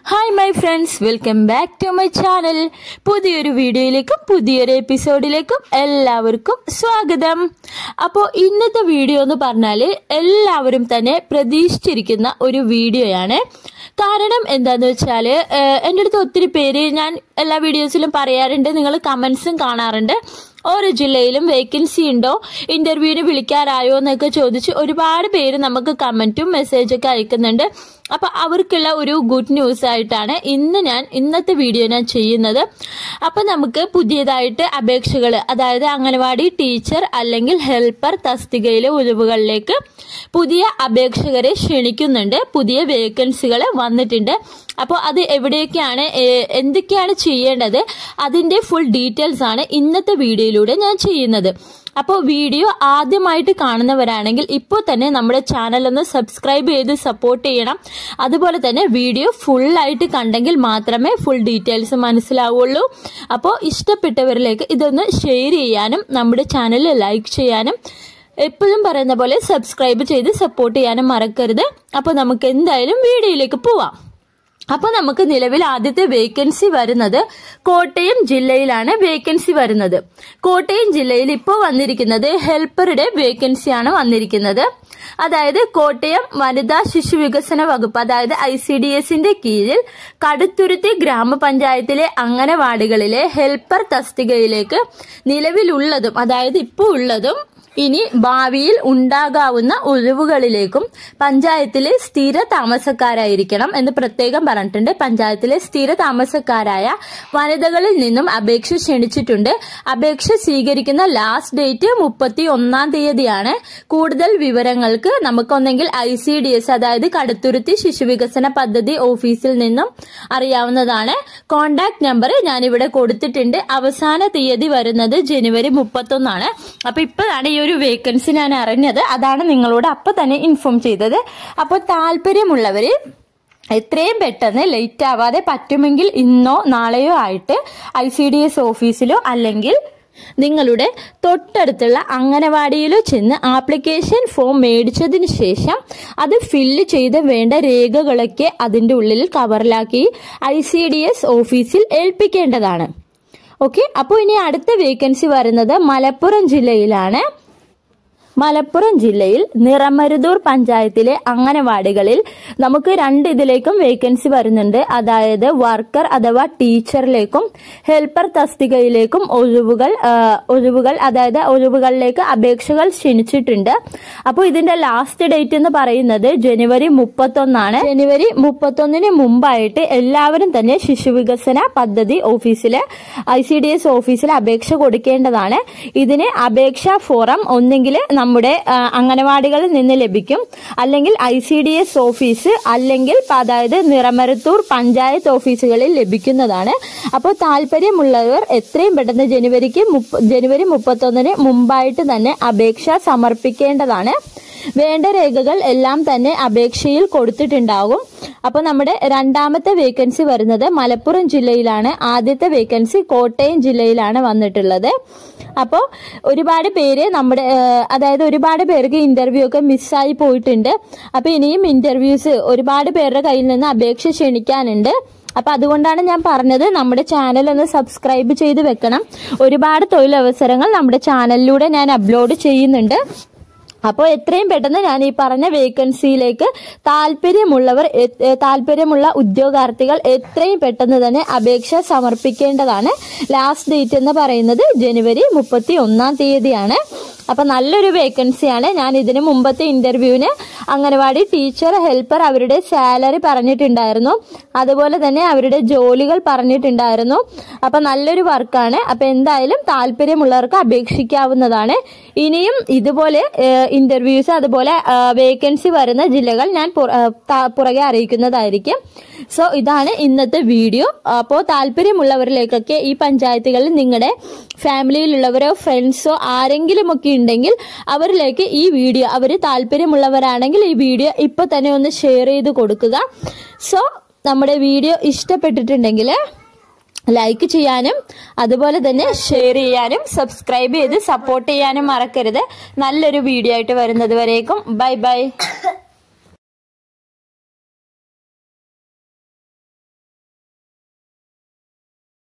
hi my friends welcome back to my channel പുതിയൊരു വീഡിയോയിലേക്കും പുതിയൊരു എപ്പിസോഡിലേക്കും എല്ലാവർക്കും സ്വാഗതം അപ്പോൾ ഇന്നത്തെ വീഡിയോ എന്ന് പറഞ്ഞാൽ എല്ലാവരും തന്നെ പ്രതീക്ഷിച്ചിരിക്കുന്ന ഒരു വീഡിയോയാണ് കാരണം എന്താന്ന് വെച്ചാൽ എൻ്റെ അടുത്ത് ഒത്തിരി പേര് ഞാൻ എല്ലാ വീഡിയോസിലും പറയാറുണ്ട് നിങ്ങൾ കമൻസും കാണാറുണ്ട് ഓരോ ജില്ലയിലും വേക്കൻസി ഉണ്ടോ ഇന്റർവ്യൂവിന് വിളിക്കാറായോ എന്നൊക്കെ ചോദിച്ച് ഒരുപാട് പേര് നമുക്ക് കമന്റും മെസ്സേജൊക്കെ അയക്കുന്നുണ്ട് അപ്പൊ അവർക്കുള്ള ഒരു ഗുഡ് ന്യൂസ് ആയിട്ടാണ് ഇന്ന് ഞാൻ ഇന്നത്തെ വീഡിയോ ഞാൻ ചെയ്യുന്നത് അപ്പൊ നമുക്ക് പുതിയതായിട്ട് അപേക്ഷകൾ അതായത് അംഗനവാടി ടീച്ചർ അല്ലെങ്കിൽ ഹെൽപ്പർ തസ്തികയിലെ ഒഴിവുകളിലേക്ക് പുതിയ അപേക്ഷകരെ ക്ഷണിക്കുന്നുണ്ട് പുതിയ വേക്കൻസികൾ വന്നിട്ടുണ്ട് അപ്പോൾ അത് എവിടെയൊക്കെയാണ് ഏ- എന്തൊക്കെയാണ് ചെയ്യേണ്ടത് അതിന്റെ ഫുൾ ഡീറ്റെയിൽസ് ആണ് ഇന്നത്തെ വീഡിയോയിലൂടെ ഞാൻ ചെയ്യുന്നത് അപ്പോൾ വീഡിയോ ആദ്യമായിട്ട് കാണുന്നവരാണെങ്കിൽ ഇപ്പോൾ തന്നെ നമ്മുടെ ചാനൽ ഒന്ന് സബ്സ്ക്രൈബ് ചെയ്ത് സപ്പോർട്ട് ചെയ്യണം അതുപോലെ തന്നെ വീഡിയോ ഫുള്ളായിട്ട് കണ്ടെങ്കിൽ മാത്രമേ ഫുൾ ഡീറ്റെയിൽസ് മനസ്സിലാവുള്ളൂ അപ്പോൾ ഇഷ്ടപ്പെട്ടവരിലേക്ക് ഇതൊന്ന് ഷെയർ ചെയ്യാനും നമ്മുടെ ചാനൽ ലൈക്ക് ചെയ്യാനും എപ്പോഴും പറയുന്ന പോലെ സബ്സ്ക്രൈബ് ചെയ്ത് സപ്പോർട്ട് ചെയ്യാനും മറക്കരുത് അപ്പോൾ നമുക്ക് എന്തായാലും വീഡിയോയിലേക്ക് പോവാം അപ്പോൾ നമുക്ക് നിലവിൽ ആദ്യത്തെ വേക്കൻസി വരുന്നത് കോട്ടയം ജില്ലയിലാണ് വേക്കൻസി വരുന്നത് കോട്ടയം ജില്ലയിൽ ഇപ്പോൾ വന്നിരിക്കുന്നത് ഹെൽപ്പറുടെ വേക്കൻസിയാണ് വന്നിരിക്കുന്നത് അതായത് കോട്ടയം വനിതാ ശിശു വികസന വകുപ്പ് അതായത് ഐ സി ഡി എസിന്റെ കീഴിൽ കടുത്തുരുത്തി ഗ്രാമപഞ്ചായത്തിലെ അംഗനവാടികളിലെ ഹെൽപ്പർ തസ്തികയിലേക്ക് നിലവിലുള്ളതും അതായത് ഇപ്പോൾ ഉള്ളതും ഇനി ഭാവിയിൽ ഉണ്ടാകാവുന്ന ഒഴിവുകളിലേക്കും പഞ്ചായത്തിലെ സ്ഥിര താമസക്കാരായിരിക്കണം എന്ന് പ്രത്യേകം പറഞ്ഞിട്ടുണ്ട് പഞ്ചായത്തിലെ സ്ഥിര താമസക്കാരായ വനിതകളിൽ നിന്നും അപേക്ഷ ക്ഷണിച്ചിട്ടുണ്ട് അപേക്ഷ സ്വീകരിക്കുന്ന ലാസ്റ്റ് ഡേറ്റ് മുപ്പത്തി ഒന്നാം തീയതിയാണ് കൂടുതൽ വിവരങ്ങൾക്ക് നമുക്കൊന്നെങ്കിൽ ഐ സി ഡി എസ് അതായത് കടുത്തുരുത്തി ശിശുവികസന പദ്ധതി ഓഫീസിൽ നിന്നും അറിയാവുന്നതാണ് കോണ്ടാക്ട് നമ്പർ ഞാനിവിടെ കൊടുത്തിട്ടുണ്ട് അവസാന തീയതി വരുന്നത് ജനുവരി മുപ്പത്തൊന്നാണ് അപ്പൊ ഇപ്പോഴാണ് ഈ ഒരു വേക്കൻസി ഞാൻ അറിഞ്ഞത് അതാണ് നിങ്ങളോട് അപ്പൊ തന്നെ ഇൻഫോം ചെയ്തത് അപ്പോൾ താല്പര്യമുള്ളവര് എത്രയും പെട്ടെന്ന് ലേറ്റ് ആവാതെ പറ്റുമെങ്കിൽ ഇന്നോ നാളെയോ ആയിട്ട് ഐ സി ഡി എസ് ഓഫീസിലോ അല്ലെങ്കിൽ നിങ്ങളുടെ തൊട്ടടുത്തുള്ള അംഗനവാടിയിലോ ചെന്ന് ആപ്ലിക്കേഷൻ ഫോം മേടിച്ചതിന് ശേഷം അത് ഫില്ല് ചെയ്ത് വേണ്ട രേഖകളൊക്കെ അതിൻ്റെ ഉള്ളിൽ കവറിലാക്കി ഐ സി ഡി എസ് ഓഫീസിൽ ഏൽപ്പിക്കേണ്ടതാണ് ഓക്കെ അപ്പോൾ ഇനി അടുത്ത വേക്കൻസി വരുന്നത് മലപ്പുറം ജില്ലയിലാണ് മലപ്പുറം ജില്ലയിൽ നിറമരുതൂർ പഞ്ചായത്തിലെ അംഗനവാടികളിൽ നമുക്ക് രണ്ട് ഇതിലേക്കും വേക്കൻസി വരുന്നുണ്ട് അതായത് വർക്കർ അഥവാ ടീച്ചറിലേക്കും ഹെൽപ്പർ തസ്തികയിലേക്കും ഒഴിവുകൾ ആ, ഒഴിവുകൾ അതായത് ഒഴിവുകളിലേക്ക് അപേക്ഷകൾ ക്ഷണിച്ചിട്ടുണ്ട് അപ്പോൾ ഇതിന്റെ ലാസ്റ്റ് ഡേറ്റ് എന്ന് പറയുന്നത് ജനുവരി മുപ്പത്തൊന്നാണ് ജനുവരി മുപ്പത്തൊന്നിന് മുമ്പായിട്ട് എല്ലാവരും തന്നെ ശിശുവികസന പദ്ധതി ഓഫീസിലെ ഐ സി ഡി എസ് ഓഫീസിൽ അപേക്ഷ കൊടുക്കേണ്ടതാണ് ഇതിന് അപേക്ഷാ ഫോറം ഒന്നെങ്കിൽ നമ്മുടെ ആ, അംഗനവാടികളിൽ നിന്ന് ലഭിക്കും അല്ലെങ്കിൽ I C D S office അല്ലെങ്കിൽ പ- അതായത് നിറമരത്തൂർ പഞ്ചായത്ത് ഓഫീസുകളിൽ ലഭിക്കുന്നതാണ് അപ്പോൾ താല്പര്യമുള്ളവർ എത്രയും പെട്ടെന്ന് ജനുവരിക്ക് മുപ്പ- ജനുവരി മുപ്പത്തൊന്നിന് മുമ്പായിട്ട് തന്നെ അപേക്ഷ സമർപ്പിക്കേണ്ടതാണ് വേണ്ട രേഖകൾ എല്ലാം തന്നെ അപേക്ഷയിൽ കൊടുത്തിട്ടുണ്ടാകും അപ്പോൾ നമ്മുടെ രണ്ടാമത്തെ വേക്കൻസി വരുന്നത് മലപ്പുറം ജില്ലയിലാണ് ആദ്യത്തെ വേക്കൻസി കോട്ടയം ജില്ലയിലാണ് വന്നിട്ടുള്ളത് അപ്പോൾ ഒരുപാട് പേര് നമ്മുടെ ഏഹ്, അതായത് ഒരുപാട് പേർക്ക് ഇന്റർവ്യൂ ഒക്കെ മിസ്സായി പോയിട്ടുണ്ട് അപ്പോൾ ഇനിയും ഇന്റർവ്യൂസ് ഒരുപാട് പേരുടെ കയ്യിൽ നിന്ന് അപേക്ഷ ക്ഷണിക്കാനുണ്ട് അപ്പൊ അതുകൊണ്ടാണ് ഞാൻ പറഞ്ഞത് നമ്മുടെ ചാനൽ ഒന്ന് സബ്സ്ക്രൈബ് ചെയ്ത് വെക്കണം ഒരുപാട് തൊഴിലവസരങ്ങൾ നമ്മുടെ ചാനലിലൂടെ ഞാൻ അപ്ലോഡ് ചെയ്യുന്നുണ്ട് അപ്പോൾ എത്രയും പെട്ടെന്ന് ഞാൻ ഈ പറഞ്ഞ വേക്കൻസിയിലേക്ക് താല്പര്യമുള്ളവർ എ- എ- താല്പര്യമുള്ള ഉദ്യോഗാർത്ഥികൾ എത്രയും പെട്ടെന്ന് തന്നെ അപേക്ഷ സമർപ്പിക്കേണ്ടതാണ് ലാസ്റ്റ് ഡേറ്റ് എന്ന് പറയുന്നത് ജനുവരി മുപ്പത്തി ഒന്നാം തീയതിയാണ് അപ്പൊ നല്ലൊരു വേക്കൻസിയാണ് ഞാൻ ഇതിന് മുമ്പത്തെ ഇന്റർവ്യൂവിന് അംഗനവാടി ടീച്ചർ ഹെൽപ്പർ അവരുടെ സാലറി പറഞ്ഞിട്ടുണ്ടായിരുന്നു അതുപോലെ തന്നെ അവരുടെ ജോലികൾ പറഞ്ഞിട്ടുണ്ടായിരുന്നു അപ്പൊ നല്ലൊരു വർക്കാണ് അപ്പൊ എന്തായാലും താല്പര്യമുള്ളവർക്ക് അപേക്ഷിക്കാവുന്നതാണ് ഇനിയും ഇതുപോലെ ഇന്റർവ്യൂസ് അതുപോലെ വേക്കൻസി വരുന്ന ജില്ലകൾ ഞാൻ പുറ- ഏഹ്, ത- പുറകെ അറിയിക്കുന്നതായിരിക്കും സോ ഇതാണ് ഇന്നത്തെ വീഡിയോ അപ്പോൾ താല്പര്യമുള്ളവരിലേക്കൊക്കെ ഈ പഞ്ചായത്തുകളിൽ നിങ്ങളുടെ ഫാമിലിയിലുള്ളവരോ ഫ്രണ്ട്സോ ആരെങ്കിലും ഒക്കെ ഉണ്ടെങ്കിൽ അവരിലേക്ക് ഈ വീഡിയോ അവർ താല്പര്യമുള്ളവരാണെങ്കിൽ ഈ വീഡിയോ ഇപ്പൊ തന്നെ ഒന്ന് ഷെയർ ചെയ്ത് കൊടുക്കുക സോ നമ്മുടെ വീഡിയോ ഇഷ്ടപ്പെട്ടിട്ടുണ്ടെങ്കിൽ ലൈക്ക് ചെയ്യാനും അതുപോലെ തന്നെ ഷെയർ ചെയ്യാനും സബ്സ്ക്രൈബ് ചെയ്ത് സപ്പോർട്ട് ചെയ്യാനും മറക്കരുത് നല്ലൊരു വീഡിയോ ആയിട്ട് വരുന്നത് വരേക്കും ബൈ ബൈ